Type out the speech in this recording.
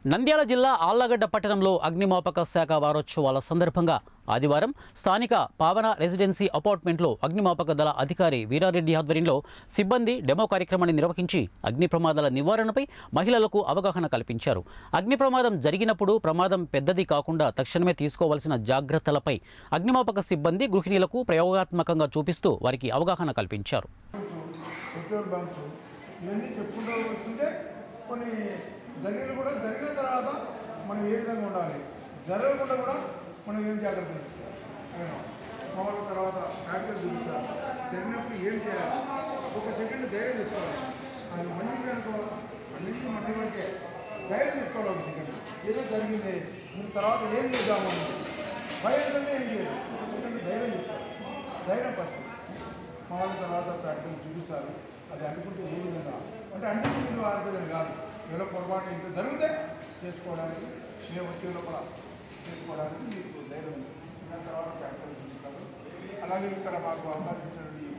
నంద్యాల జిల్లా ఆళ్లగడ్డ పట్టణంలో అగ్నిమాపక శాఖ వారోత్సవాల సందర్భంగా ఆదివారం స్థానిక పావన రెసిడెన్సీ అపార్ట్మెంట్లో అగ్నిమాపక దళ అధికారి వీరారెడ్డి ఆధ్వర్యంలో సిబ్బంది డెమో కార్యక్రమాన్ని నిర్వహించి అగ్ని ప్రమాదాల నివారణపై మహిళలకు అవగాహన కల్పించారు అగ్ని ప్రమాదం జరిగినప్పుడు ప్రమాదం పెద్దది కాకుండా తక్షణమే తీసుకోవాల్సిన జాగ్రత్తలపై అగ్నిమాపక సిబ్బంది గృహిణీలకు ప్రయోగాత్మకంగా చూపిస్తూ వారికి అవగాహన కల్పించారు పెట్రోల్ బంక్స్ ఇవన్నీ చెప్పుకుంటూ వస్తుంటే కొన్ని జరిగిన కూడా జరిగిన తర్వాత మనం ఏ విధంగా ఉండాలి జరగకుండా కూడా మనం ఏం జాగ్రత్తలు తీసుకోవాలి మామూలు తర్వాత ఫ్యాక్టరీ చూపించాలి జరిగినప్పుడు ఏం చేయాలి ఒక సెకండ్ ధైర్యం తెచ్చుకోవాలి అది మంచి అనుకో అన్నింటి మంచి అంటే ధైర్యం తెచ్చుకోవాలి ఒక సెకండ్ ఏదో జరిగింది దీని తర్వాత ఏం చేద్దాము అని. భయంతోనే ఏం చేయదు ఒక సెకండ్ ధైర్యం తెచ్చుకోవాలి ధైర్యం ఫస్ట్ మామూలు తర్వాత ప్రాక్టీస్ చూపిస్తారు అది అనుకుంటే ఏ విధంగా అంటే అంటుకుంటే ఆడుతుందని కాదు ఏదో పొరపాటు ఇంట్లో జరిగితే చేసుకోవడానికి మేము వచ్చే లోపల చేసుకోవడానికి మీకు ధైర్యం ఉంది దాని తర్వాత ప్రాక్టీస్ చూపిస్తారు అలాగే ఇక్కడ మాకు అవకాశం ఇచ్చినటువంటి